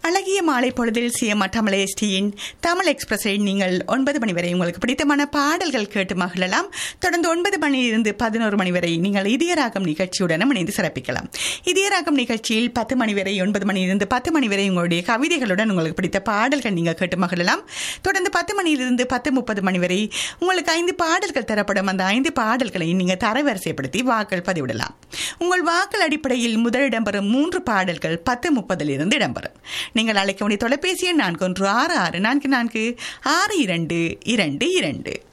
அழகிய மாலை பொழுதில் சிஎம் தமிழ் எஸ்டியின் தமிழ் எக்ஸ்பிரஸில் நீங்கள் ஒன்பது மணி வரை உங்களுக்கு பிடித்தமான பாடல்கள் கேட்டு மகிழலாம் தொடர்ந்து ஒன்பது மணியிலிருந்து பதினோரு மணி வரை நீங்கள் இதயராகம் நிகழ்ச்சியுடனும் இணைந்து சிறப்பிக்கலாம் இதயராகம் நிகழ்ச்சியில் பத்து மணி வரை ஒன்பது மணியிலிருந்து பத்து மணி வரை உங்களுடைய கவிதைகளுடன் உங்களுக்கு பிடித்த பாடல்கள் நீங்கள் கேட்டு மகிழலாம் தொடர்ந்து பத்து மணியிலிருந்து பத்து முப்பது மணி வரை உங்களுக்கு ஐந்து பாடல்கள் தரப்படும் அந்த ஐந்து பாடல்களை நீங்கள் தரவரிசைப்படுத்தி வாக்கள் பதிவிடலாம் உங்கள் வாக்கள் அடிப்படையில் முதல் இடம்பெறும் மூன்று பாடல்கள் பத்து முப்பதிலிருந்து இடம்பெறும் நீங்கள் அழைக்க வேண்டிய தொலைபேசி எண் நான்கு ஒன்று ஆறு ஆறு நான்கு நான்கு ஆறு இரண்டு இரண்டு இரண்டு